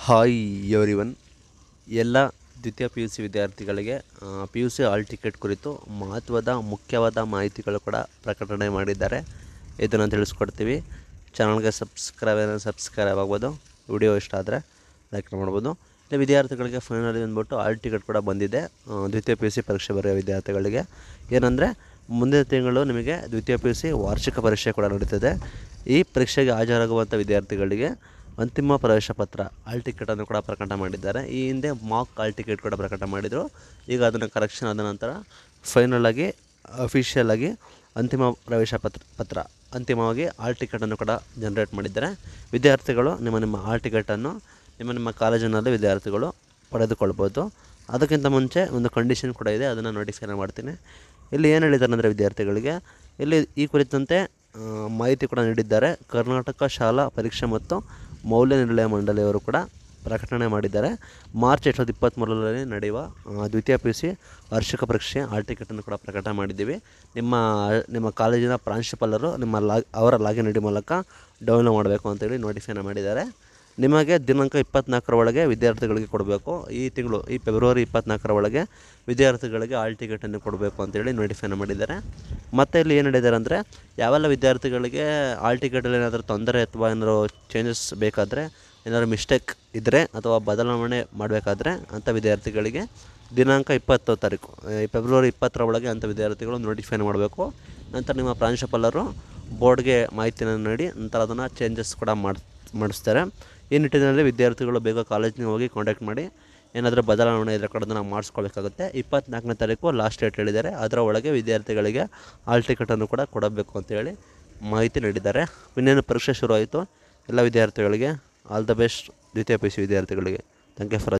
hi everyone ಎಲ್ಲ ದ್ವಿತೀಯ P U C ವಿದ್ಯಾರ್ಥಿಗಳಿಗೆ P U C hall ticket ಕುರಿತು ಮಹತ್ವದ ಮುಖ್ಯವಾದ ಮಾಹಿತಿಗಳು ಕೂಡ ಪ್ರಕಟಣೆ ಮಾಡಿದ್ದಾರೆ ಇದನ್ನು ತಿಳಿಸ್ಕೊಡ್ತೀವಿ ಚಾನಲ್ಗೆ ಸಬ್ಸ್ಕ್ರೈಬ್ ಸಬ್ಸ್ಕ್ರೈಬ್ ಆಗ್ಬೋದು ವಿಡಿಯೋ ಇಷ್ಟ ಆದರೆ ಲೈಕ್ ಮಾಡ್ಬೋದು ಇಲ್ಲಿ ವಿದ್ಯಾರ್ಥಿಗಳಿಗೆ ಫೈನಲಿ ಬಂದ್ಬಿಟ್ಟು ಹಾಲ್ ಟಿಕೆಟ್ ಕೂಡ ಬಂದಿದೆ ಆ, ದ್ವಿತೀಯ ಪಿ ಯು ಸಿ ಪರೀಕ್ಷೆ ಬರೆಯೋ ವಿದ್ಯಾರ್ಥಿಗಳಿಗೆ ಏನಂದರೆ ಮುಂದಿನ ತಿಂಗಳು ನಿಮಗೆ ದ್ವಿತೀಯ ಪಿ ಯು ಸಿ ವಾರ್ಷಿಕ ಪರೀಕ್ಷೆ ಕೂಡ ನಡೀತದೆ ಈ ಪರೀಕ್ಷೆಗೆ ಹಾಜರಾಗುವಂಥ ವಿದ್ಯಾರ್ಥಿಗಳಿಗೆ ಅಂತಿಮ ಪ್ರವೇಶ ಪತ್ರ ಹಾಲ್ ಟಿಕೆಟನ್ನು ಕೂಡ ಪ್ರಕಟ ಮಾಡಿದ್ದಾರೆ ಈ ಹಿಂದೆ ಮಾಕ್ ಹಾಲ್ ಟಿಕೆಟ್ ಕೂಡ ಪ್ರಕಟ ಮಾಡಿದರು ಈಗ ಅದನ್ನು ಕರೆಕ್ಷನ್ ಆದ ನಂತರ ಫೈನಲ್ ಆಗಿ ಅಫಿಷಿಯಲ್ ಆಗಿ ಅಂತಿಮ ಪ್ರವೇಶ ಪತ್ರ ಪತ್ರ ಅಂತಿಮವಾಗಿ ಹಾಲ್ ಟಿಕೆಟನ್ನು ಕೂಡ ಜನರೇಟ್ ಮಾಡಿದ್ದಾರೆ ವಿದ್ಯಾರ್ಥಿಗಳು ನಿಮ್ಮ ನಿಮ್ಮ ಹಾಲ್ ಟಿಕೆಟನ್ನು ನಿಮ್ಮ ನಿಮ್ಮ ಕಾಲೇಜಿನಲ್ಲಿ ವಿದ್ಯಾರ್ಥಿಗಳು ಪಡೆದುಕೊಳ್ಬೋದು ಅದಕ್ಕಿಂತ ಮುಂಚೆ ಒಂದು ಕಂಡೀಷನ್ ಕೂಡ ಇದೆ ಅದನ್ನು ನೋಟಿಫೈ ಮಾಡ್ತೀನಿ ಇಲ್ಲಿ ಏನು ಹೇಳಿದ್ದಾರೆ ಅಂದರೆ ವಿದ್ಯಾರ್ಥಿಗಳಿಗೆ ಇಲ್ಲಿ ಈ ಕುರಿತಂತೆ ಆ, ಮಾಹಿತಿ ಕೂಡ ನೀಡಿದ್ದಾರೆ ಕರ್ನಾಟಕ ಶಾಲಾ ಪರೀಕ್ಷೆ ಮತ್ತು ಮೌಲ್ಯ ನಿರ್ಣಯ ಮಂಡಳಿಯವರು ಕೂಡ ಪ್ರಕಟಣೆ ಮಾಡಿದ್ದಾರೆ ಮಾರ್ಚ್ ಎರಡು ಸಾವಿರದ ಇಪ್ಪತ್ತ್ಮೂರರಲ್ಲಿ ನಡೆಯುವ ಆ, ದ್ವಿತೀಯ ಪಿ ಯು ಸಿ ವಾರ್ಷಿಕ ಪರೀಕ್ಷೆ ಹಾಲ್ ಟಿಕೆಟನ್ನು ಕೂಡ ಪ್ರಕಟ ಮಾಡಿದ್ದೀವಿ ನಿಮ್ಮ ನಿಮ್ಮ ಕಾಲೇಜಿನ ಪ್ರಾಂಶುಪಾಲರು ನಿಮ್ಮ ಲಾಗ್ ಅವರ ಲಾಗಿನ್ ಐ ಡಿ ಮೂಲಕ ಡೌನ್ಲೋಡ್ ಮಾಡಬೇಕು ಅಂತೇಳಿ ನೋಟಿಫೈನ ಮಾಡಿದ್ದಾರೆ ನಿಮಗೆ ದಿನಾಂಕ ಇಪ್ಪತ್ನಾಲ್ಕರ ಒಳಗೆ ವಿದ್ಯಾರ್ಥಿಗಳಿಗೆ ಕೊಡಬೇಕು ಈ ತಿಂಗಳು ಈ ಫೆಬ್ರವರಿ ಇಪ್ಪತ್ನಾಲ್ಕರ ಒಳಗೆ ವಿದ್ಯಾರ್ಥಿಗಳಿಗೆ ಹಾಲ್ ಟಿಕೆಟನ್ನು ಕೊಡಬೇಕು ಅಂತೇಳಿ ನೋಟಿಫೈನ ಮಾಡಿದ್ದಾರೆ ಮತ್ತು ಇಲ್ಲಿ ಏನು ಹೇಳಿದ್ದಾರೆ ಅಂದರೆ ಯಾವೆಲ್ಲ ವಿದ್ಯಾರ್ಥಿಗಳಿಗೆ ಹಾಲ್ ಟಿಕೆಟಲ್ಲಿ ಏನಾದರೂ ತೊಂದರೆ ಅಥವಾ ಏನಾದರೂ ಚೇಂಜಸ್ ಬೇಕಾದರೆ ಏನಾದರೂ ಮಿಸ್ಟೇಕ್ ಇದ್ದರೆ ಅಥವಾ ಬದಲಾವಣೆ ಮಾಡಬೇಕಾದ್ರೆ ಅಂಥ ವಿದ್ಯಾರ್ಥಿಗಳಿಗೆ ದಿನಾಂಕ ಇಪ್ಪತ್ತು ತಾರೀಕು ಈ ಫೆಬ್ರವರಿ ಇಪ್ಪತ್ತರ ಒಳಗೆ ಅಂಥ ವಿದ್ಯಾರ್ಥಿಗಳು ನೋಟಿಫೈನ್ ಮಾಡಬೇಕು ನಂತರ ನಿಮ್ಮ ಪ್ರಾಂಶುಪಾಲರು ಬೋರ್ಡ್ಗೆ ಮಾಹಿತಿಯನ್ನು ನೀಡಿ ನಂತರ ಅದನ್ನು ಚೇಂಜಸ್ ಕೂಡ ಮಾಡಿ ಮಾಡಿಸ್ತಾರೆ ಈ ನಿಟ್ಟಿನಲ್ಲಿ ವಿದ್ಯಾರ್ಥಿಗಳು ಬೇಗ ಕಾಲೇಜಿಗೆ ಹೋಗಿ ಕಾಂಟ್ಯಾಕ್ಟ್ ಮಾಡಿ ಏನಾದರೂ ಬದಲಾವಣೆ ಇದ್ದರೆ ಕೂಡ ಅದನ್ನು ಮಾಡಿಸ್ಕೊಳ್ಬೇಕಾಗುತ್ತೆ ಇಪ್ಪತ್ನಾಲ್ಕನೇ ತಾರೀಕು ಲಾಸ್ಟ್ ಡೇಟ್ ಹೇಳಿದ್ದಾರೆ ಅದರ ಒಳಗೆ ವಿದ್ಯಾರ್ಥಿಗಳಿಗೆ ಹಾಲ್ ಟಿಕೆಟನ್ನು ಕೂಡ ಕೊಡಬೇಕು ಅಂತೇಳಿ ಮಾಹಿತಿ ನೀಡಿದ್ದಾರೆ ಇನ್ನೇನು ಪರೀಕ್ಷೆ ಶುರುವಾಯಿತು ಎಲ್ಲ ವಿದ್ಯಾರ್ಥಿಗಳಿಗೆ ಆಲ್ ದ ಬೆಸ್ಟ್ ದ್ವಿತೀಯ ಪಿ ಯು ಸಿ ವಿದ್ಯಾರ್ಥಿಗಳಿಗೆ ಥ್ಯಾಂಕ್ ಯು ಫಾರ್